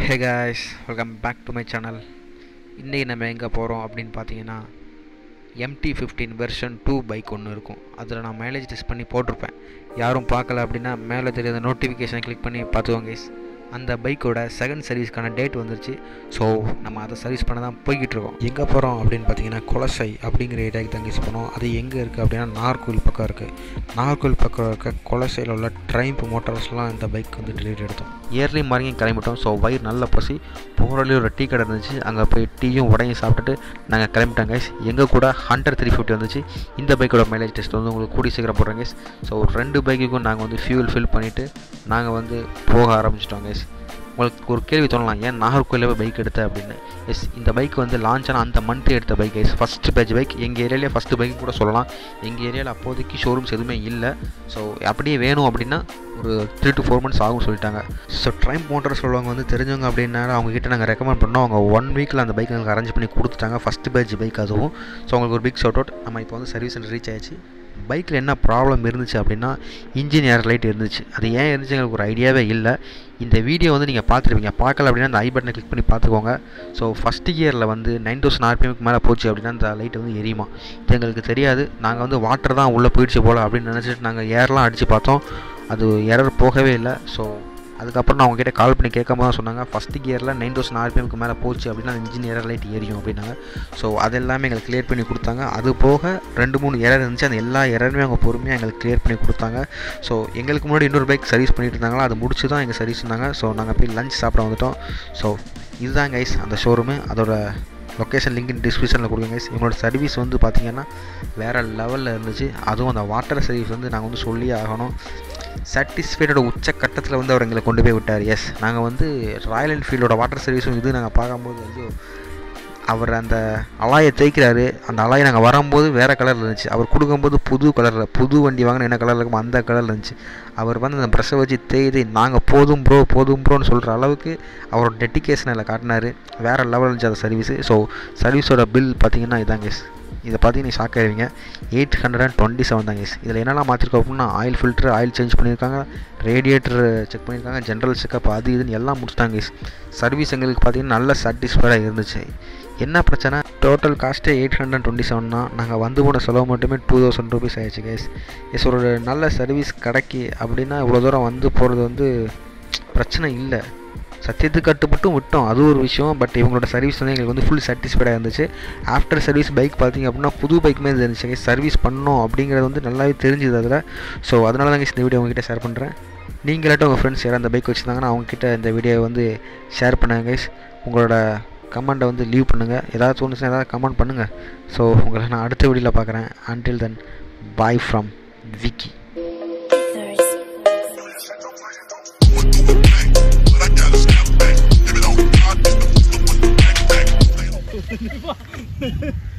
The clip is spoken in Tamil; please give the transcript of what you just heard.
Hey guys welcome back to my channel இன்றைக்கி நம்ம எங்கே போகிறோம் அப்படின்னு பார்த்தீங்கன்னா MT fifteen version two bike ஒன்று இருக்கும் அதில் நான் மைலேஜ் டெஸ்ட் பண்ணி போட்டிருப்பேன் யாரும் பார்க்கல அப்படின்னா மேலே தெரியாத நோட்டிஃபிகேஷன் கிளிக் பண்ணி பார்த்துக்கோங்க guys அந்த பைக்கோட செகண்ட் சர்வீஸ்க்கான டேட் வந்துருச்சு ஸோ நம்ம அதை சர்வீஸ் பண்ண தான் போய்கிட்டு இருக்கோம் எங்கே போகிறோம் அப்படின்னு பார்த்தீங்கன்னா குலசை அப்படிங்கிற ஏரியாவுக்கு தான் யூஸ் பண்ணோம் அது எங்கே இருக்குது அப்படின்னா நாகர்கோவில் பக்கம் இருக்குது நாகர்கோவில் பக்கம் இருக்க குலசையில் உள்ள ட்ரைம்ப் மோட்டார்ஸ்லாம் இந்த பைக் வந்து டெலிவரி எடுத்தோம் இயர்லி மார்னிங் கிளம்பிட்டோம் ஸோ வயிறு நல்ல பசி போகிறதுலேயே ஒரு டீ கடை இருந்துச்சு அங்கே போய் டீயும் உடையும் சாப்பிட்டுட்டு நாங்கள் கிளம்பிட்டோம் guys எங்கள் கூட ஹண்டர் த்ரீ ஃபிஃப்டி வந்துச்சு இந்த பைக்கோட மைலேஜ் டெஸ்ட் வந்து உங்களுக்கு கூடி சீக்கிரம் போடுறேன் guys ஸோ ரெண்டு பைக்குக்கும் நாங்கள் வந்து ஃபியூல் ஃபில் பண்ணிவிட்டு நாங்கள் வந்து போக ஆரம்பிச்சிட்டோம் guys உங்களுக்கு ஒரு கேள்வி தோணலாம் ஏன் நாகர்கோயிலில் போய் பைக் எடுத்த அப்படின்னு எஸ் இந்த பைக் வந்து லான்ச் ஆன அந்த மந்த் எடுத்த bike guys first batch bike எங்கள் ஏரியாலே ஃபஸ்ட்டு பைக் கூட சொல்லலாம் எங்கள் ஏரியாவில் அப்போதைக்கு ஷோரூம்ஸ் எதுவுமே இல்லை ஸோ அப்படியே வேணும் அப்படின்னா ஒரு த்ரீ டு ஃபோர் மந்த்ஸ் ஆகும் சொல்லிட்டாங்க ஸோ ட்ரைம் மோட்டர்ஸ் உள்ளவங்க வந்து தெரிஞ்சவங்க அப்படின்னா அவங்க கிட்ட நாங்கள் ரெக்கமெண்ட் பண்ணோம் அவங்க ஒன் வீக்கில் அந்த பைக் எங்களுக்கு அரேஞ்ச் பண்ணி கொடுத்துட்டாங்க ஃபஸ்ட்டு பேட்ச் பைக் அதுவும் ஸோ அவங்களுக்கு ஒரு பிக் ஷவுட் அவுட் நம்ம இப்போ வந்து சர்வீஸ் சென்டர் ரீச் ஆயிடுச்சு பைக்கில் என்ன ப்ராப்ளம் இருந்துச்சு அப்படின்னா இன்ஜின் ஏர் லைட் இருந்துச்சு அது ஏன் இருந்துச்சு எங்களுக்கு ஒரு ஐடியாவே இல்லை இந்த வீடியோ வந்து நீங்கள் பார்த்துருப்பீங்க பார்க்கல அப்படின்னா அந்த ஐ பட்டனை கிளிக் பண்ணி பார்த்துக்கோங்க ஸோ ஃபஸ்ட் இயரில் வந்து நைன் தௌசண்ட் ஆர்பிஎம்க்கு மேலே போச்சு அப்படின்னா அந்த லைட் வந்து எரியுமா இது எங்களுக்கு தெரியாது நாங்கள் வந்து வாட்டர் தான் உள்ளே போயிடுச்சு போல் அப்படின்னு நினச்சிட்டு நாங்கள் ஏர்லாம் அடித்து பார்த்தோம் அது எரர் போகவே இல்லை ஸோ அதுக்கப்புறம் நான் அவங்ககிட்ட கால் பண்ணி கேட்காம தான் சொன்னாங்க ஃபஸ்ட் கியரில் நைன் தௌசண்ட் ஆர்பிஎம்க்கு மேலே போச்சு அப்படின்னா இன்ஜின் எரர் லைட் எரியும் அப்படின்னாங்க ஸோ அது எல்லாமே எங்களுக்கு கிளியர் பண்ணி கொடுத்தாங்க அது போக ரெண்டு மூணு எரர் இருந்துச்சு அந்த எல்லா எரருமே அவங்க பொறுமையாக எங்களுக்கு கிளியர் பண்ணி கொடுத்தாங்க ஸோ எங்களுக்கு முன்னாடி இன்னொரு பைக் சர்வீஸ் பண்ணிட்டு இருந்தாங்களா அது முடிச்சு தான் எங்கள் சர்வீஸ் இருந்தாங்க ஸோ நாங்கள் போய் லஞ்ச் சாப்பிட வந்துட்டோம் ஸோ இதுதான் கைஸ் அந்த ஷோரூமு அதோட லொக்கேஷன் லிங்க் டிஸ்கிரிப்ஷனில் கொடுங்க கைஸ் இவங்களோட சர்வீஸ் வந்து பார்த்திங்கன்னா வேறு லெவலில் இருந்துச்சு அதுவும் அந்த வாட்டர் சர்வீஸ் வந்து நாங்கள் வந்து சொல்லியே ஆகணும் சாட்டிஸ்ஃபைடோட உச்சக்கட்டத்தில் வந்து அவர் எங்களை கொண்டு போய் விட்டார் எஸ் நாங்கள் வந்து ராயல் என்ஃபீல்டோட வாட்டர் சர்வீஸும் இது நாங்கள் பார்க்கும்போது வந்து அவர் அந்த அலாயை தேய்க்கிறாரு அந்த அலாயை நாங்கள் வரும்போது வேறு கலரில் இருந்துச்சு அவர் கொடுக்கும்போது புது கலரில் புது வண்டி வாங்கின என்ன கலரில் இருக்குமோ அந்த கலரில் இருந்துச்சு அவர் வந்து அந்த ப்ரெஷ்ஷை வச்சு தேய்து நாங்கள் போதும் ப்ரோ போதும் ப்ரோன்னு சொல்கிற அளவுக்கு அவரோட டெடிக்கேஷன் அதில் காட்டினார் வேறு லெவல் இருந்துச்சு அந்த சர்வீஸு ஸோ சர்வீஸோட பில் பார்த்தீங்கன்னா இதாங்க இதை பார்த்தீங்கன்னா ஷாக் ஆகிடுவீங்க eight hundred and twenty seven தாங்க இதில் என்னெல்லாம் மாற்றிருக்கோம் அப்படின்னா ஆயில் ஃபில்ட்ரு ஆயில் சேஞ்ச் பண்ணியிருக்காங்க ரேடியேட்டர் செக் பண்ணியிருக்காங்க ஜென்ரல் செக்கப் அது இதுன்னு எல்லாம் முடிச்சிட்டாங்க சர்வீஸ் எங்களுக்கு பார்த்தீங்கன்னா நல்ல சாட்டிஸ்ஃபைடாக இருந்துச்சு என்ன பிரச்சனை டோட்டல் காஸ்ட்டே எயிட் ஹண்ட்ரட் டுவெண்ட்டி செவன்னா நாங்கள் வந்து போன செலவு மட்டுமே டூ தௌசண்ட் ருபீஸ் ஆயிடுச்சு கேஸ் எஸ் ஒரு நல்ல சர்வீஸ் கிடைக்கி அப்படின்னா இவ்வளோ தூரம் வந்து போகிறது வந்து பிரச்சனை இல்லை சத்தியத்துக்கு கட்டுப்பட்டும் விட்டோம் அது ஒரு விஷயம் பட் இவங்களோட சர்வீஸ் வந்து எங்களுக்கு வந்து ஃபுல் சாட்டிஸ்ஃபைடாக இருந்துச்சு ஆஃப்டர் சர்வீஸ் பைக் பார்த்திங்க அப்படின்னா புது பைக் மாதிரி இருந்துச்சு சர்வீஸ் பண்ணோம் அப்படிங்கிறது வந்து நல்லாவே தெரிஞ்சுது அதில் ஸோ அதனால தாங்க இந்த வீடியோ உங்ககிட்ட ஷேர் பண்ணுறேன் நீங்களாட்டும் உங்கள் ஃப்ரெண்ட்ஸ் யாராவது அந்த பைக் வச்சுருந்தாங்கன்னா அவங்கக்கிட்ட இந்த வீடியோவை வந்து ஷேர் பண்ணுங்க கைஸ் உங்களோட கமெண்ட்டை வந்து லீவ் பண்ணுங்கள் ஏதாவது தோணுச்சுன்னா ஏதாவது கமெண்ட் பண்ணுங்கள் ஸோ உங்களை நான் அடுத்த வீடியோவில் பார்க்குறேன் until then bye from Vicky But I gotta step back. Give it on God, it's the, the, the, the, the, the, the, the,